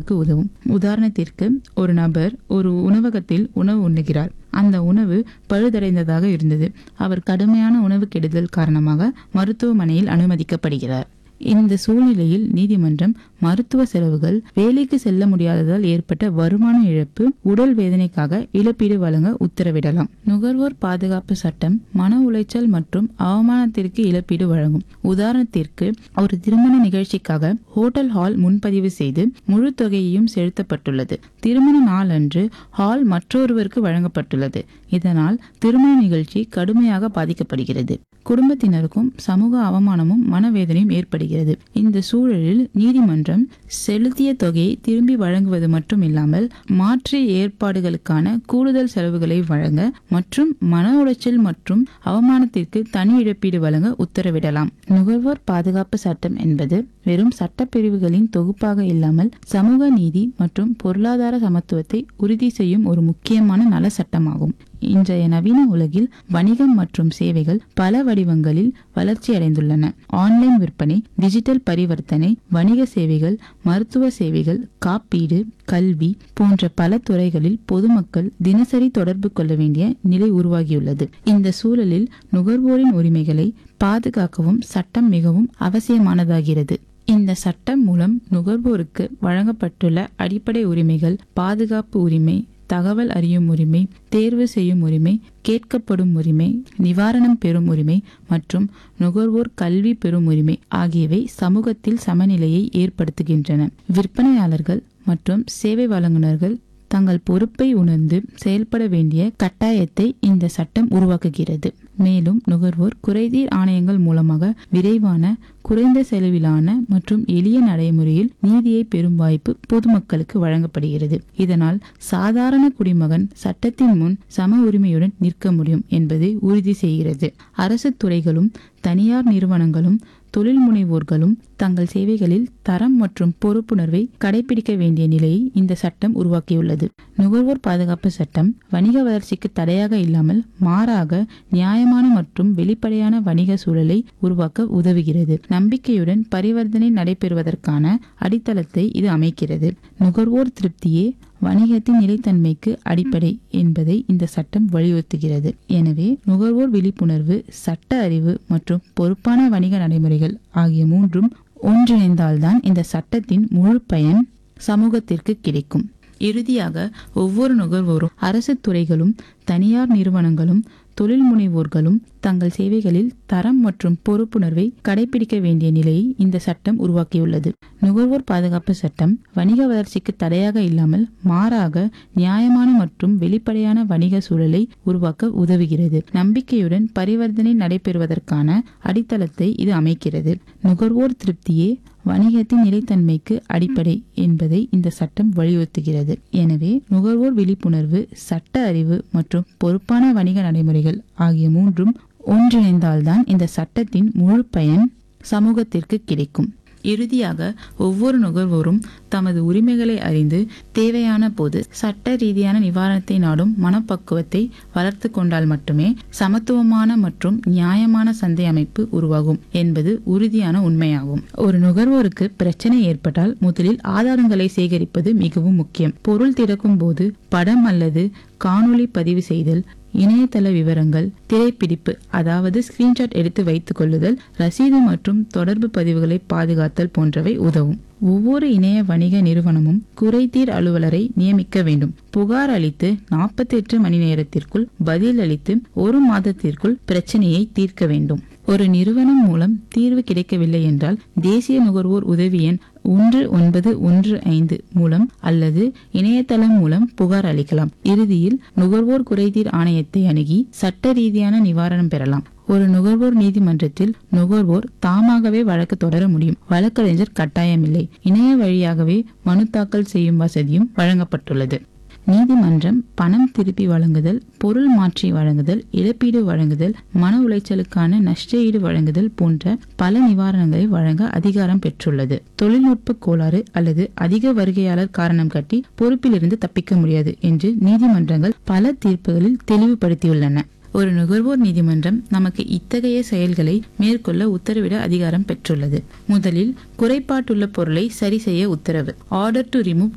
நமக்கு உதவும் உதாரணத்திற்கு ஒரு நபர் ஒரு உணவகத்தில் உணவு உண்ணுகிறார் அந்த உணவு பழுதடைந்ததாக இருந்தது அவர் கடுமையான உணவு கெடுதல் காரணமாக மருத்துவமனையில் அனுமதிக்கப்படுகிறார் இந்த சூழ்நிலையில் நீதிமன்றம் மருத்துவ செலவுகள் வேலைக்கு செல்ல முடியாததால் ஏற்பட்ட வருமான இழப்பு உடல் வேதனைக்காக இழப்பீடு வழங்க உத்தரவிடலாம் நுகர்வோர் பாதுகாப்பு சட்டம் மன உளைச்சல் மற்றும் அவமானத்திற்கு இழப்பீடு வழங்கும் உதாரணத்திற்கு ஒரு திருமண நிகழ்ச்சிக்காக ஹோட்டல் ஹால் முன்பதிவு செய்து முழு தொகையையும் செலுத்தப்பட்டுள்ளது திருமண நாள் அன்று ஹால் மற்றொருவருக்கு வழங்கப்பட்டுள்ளது இதனால் திருமண நிகழ்ச்சி கடுமையாக பாதிக்கப்படுகிறது குடும்பத்தினருக்கும் சமூக அவமானமும் மனவேதனையும் ஏற்படுகிறது இந்த சூழலில் நீதிமன்றம் செலுத்திய தொகையை திரும்பி வழங்குவது மட்டும் இல்லாமல் மாற்று ஏற்பாடுகளுக்கான கூடுதல் செலவுகளை வழங்க மற்றும் மன உளைச்சல் மற்றும் அவமானத்திற்கு தனி இழப்பீடு வழங்க உத்தரவிடலாம் நுகர்வோர் பாதுகாப்பு சட்டம் என்பது வெறும் சட்டப்பிரிவுகளின் தொகுப்பாக இல்லாமல் சமூக நீதி மற்றும் பொருளாதார சமத்துவத்தை உறுதி செய்யும் ஒரு முக்கியமான நல சட்டமாகும் இன்றைய நவீன உலகில் வணிகம் மற்றும் சேவைகள் பல வடிவங்களில் வளர்ச்சியடைந்துள்ளன ஆன்லைன் விற்பனை டிஜிட்டல் பரிவர்த்தனை வணிக சேவைகள் மருத்துவ சேவைகள் காப்பீடு கல்வி போன்ற பல துறைகளில் பொதுமக்கள் தினசரி தொடர்பு கொள்ள வேண்டிய நிலை உருவாகியுள்ளது இந்த சூழலில் நுகர்வோரின் உரிமைகளை பாதுகாக்கவும் சட்டம் மிகவும் அவசியமானதாகிறது இந்த சட்டம் மூலம் நுகர்வோருக்கு வழங்கப்பட்டுள்ள அடிப்படை உரிமைகள் பாதுகாப்பு உரிமை தகவல் அறியும் உரிமை தேர்வு செய்யும் உரிமை கேட்கப்படும் உரிமை நிவாரணம் பெறும் உரிமை மற்றும் நுகர்வோர் கல்வி பெறும் உரிமை ஆகியவை சமூகத்தில் சமநிலையை ஏற்படுத்துகின்றன விற்பனையாளர்கள் மற்றும் சேவை வழங்குநர்கள் தங்கள் பொறுப்பை உணர்ந்து செயல்பட வேண்டிய கட்டாயத்தை இந்த சட்டம் உருவாக்குகிறது மேலும் நுகர்வோர் குறைதீர் ஆணையங்கள் மூலமாக விரைவான குறைந்த செலவிலான மற்றும் எளிய நடைமுறையில் நீதியை பெறும் வாய்ப்பு பொதுமக்களுக்கு வழங்கப்படுகிறது இதனால் சாதாரண குடிமகன் சட்டத்தின் முன் சம உரிமையுடன் நிற்க முடியும் என்பதை உறுதி செய்கிறது அரசு துறைகளும் தனியார் நிறுவனங்களும் தொழில் முனைவோர்களும் தங்கள் சேவைகளில் தரம் மற்றும் பொறுப்புணர்வை கடைபிடிக்க வேண்டிய நிலையை இந்த சட்டம் உருவாக்கியுள்ளது நுகர்வோர் பாதுகாப்பு சட்டம் வணிக வளர்ச்சிக்கு தடையாக இல்லாமல் மாறாக நியாயமான மற்றும் வெளிப்படையான வணிக சூழலை உருவாக்க உதவுகிறது நம்பிக்கையுடன் பரிவர்த்தனை நடைபெறுவதற்கான அடித்தளத்தை இது அமைக்கிறது நுகர்வோர் திருப்தியே வணிகத்தின் நிலைத்தன்மைக்கு அடிப்படை என்பதை இந்த சட்டம் வலியுறுத்துகிறது எனவே நுகர்வோர் விழிப்புணர்வு சட்ட அறிவு மற்றும் பொறுப்பான வணிக நடைமுறைகள் ஆகிய மூன்றும் ஒன்றிணைந்தால்தான் இந்த சட்டத்தின் முழு பயன் சமூகத்திற்கு கிடைக்கும் இறுதியாக ஒவ்வொரு நுகர்வோரும் அரசு துறைகளும் தனியார் நிறுவனங்களும் தொழில் முனைவோர்களும் தங்கள் சேவைகளில் தரம் மற்றும் பொறுப்புணர்வை கடைபிடிக்க வேண்டிய நிலையை இந்த சட்டம் உருவாக்கியுள்ளது நுகர்வோர் பாதுகாப்பு சட்டம் வணிக வளர்ச்சிக்கு தடையாக இல்லாமல் மாறாக நியாயமான மற்றும் வெளிப்படையான வணிக சூழலை உருவாக்க உதவுகிறது நம்பிக்கையுடன் பரிவர்த்தனை நடைபெறுவதற்கான அடித்தளத்தை இது அமைக்கிறது நுகர்வோர் திருப்தியே வணிகத்தின் நிலைத்தன்மைக்கு அடிப்படை என்பதை இந்த சட்டம் வலியுறுத்துகிறது எனவே நுகர்வோர் விழிப்புணர்வு சட்ட அறிவு மற்றும் பொறுப்பான வணிக நடைமுறைகள் ஆகிய மூன்றும் ஒன்றிணைந்தால்தான் இந்த சட்டத்தின் முழு பயன் சமூகத்திற்கு கிடைக்கும் இறுதியாக ஒவ்வொரு நுகர்வோரும் தமது உரிமைகளை அறிந்து தேவையான போது சட்ட ரீதியான நிவாரணத்தை நாடும் மனப்பக்குவத்தை வளர்த்து கொண்டால் மட்டுமே சமத்துவமான மற்றும் நியாயமான சந்தை அமைப்பு உருவாகும் என்பது உறுதியான உண்மையாகும் ஒரு நுகர்வோருக்கு பிரச்சனை ஏற்பட்டால் முதலில் ஆதாரங்களை சேகரிப்பது மிகவும் முக்கியம் பொருள் திறக்கும் போது படம் அல்லது காணொளி பதிவு செய்தல் இணையதள விவரங்கள் திரைப்பிடிப்பு அதாவது ஸ்கிரீன்ஷாட் எடுத்து வைத்துக் கொள்ளுதல் ரசீது மற்றும் தொடர்பு பதிவுகளை பாதுகாத்தல் போன்றவை உதவும் ஒவ்வொரு இணைய வணிக நிறுவனமும் குறைதீர் அலுவலரை நியமிக்க வேண்டும் புகார் அளித்து நாற்பத்தி எட்டு மணி நேரத்திற்குள் பதில் அளித்து ஒரு மாதத்திற்குள் பிரச்சனையை தீர்க்க வேண்டும் ஒரு நிறுவனம் மூலம் தீர்வு கிடைக்கவில்லை என்றால் தேசிய நுகர்வோர் உதவி எண் ஒன்று ஒன்பது ஒன்று ஐந்து மூலம் அல்லது இணையதளம் மூலம் புகார் அளிக்கலாம் இறுதியில் நுகர்வோர் குறைதீர் ஆணையத்தை அணுகி சட்ட ரீதியான நிவாரணம் பெறலாம் ஒரு நுகர்வோர் நீதிமன்றத்தில் நுகர்வோர் தாமாகவே வழக்கு தொடர முடியும் வழக்கறிஞர் கட்டாயமில்லை இணைய வழியாகவே மனு தாக்கல் செய்யும் வசதியும் வழங்கப்பட்டுள்ளது நீதிமன்றம் பணம் திருப்பி வழங்குதல் பொருள் மாற்றி வழங்குதல் இழப்பீடு வழங்குதல் மன உளைச்சலுக்கான நஷ்ட ஈடு வழங்குதல் போன்ற பல நிவாரணங்களை வழங்க அதிகாரம் பெற்றுள்ளது தொழில்நுட்ப கோளாறு அல்லது அதிக வருகையாளர் காரணம் காட்டி பொறுப்பிலிருந்து தப்பிக்க முடியாது என்று நீதிமன்றங்கள் பல தீர்ப்புகளில் தெளிவுபடுத்தியுள்ளன ஒரு நுகர்வோர் நீதிமன்றம் நமக்கு இத்தகைய செயல்களை மேற்கொள்ள உத்தரவிட அதிகாரம் பெற்றுள்ளது முதலில் குறைபாட்டுள்ள பொருளை சரி செய்ய உத்தரவு ஆர்டர் டு ரிமூவ்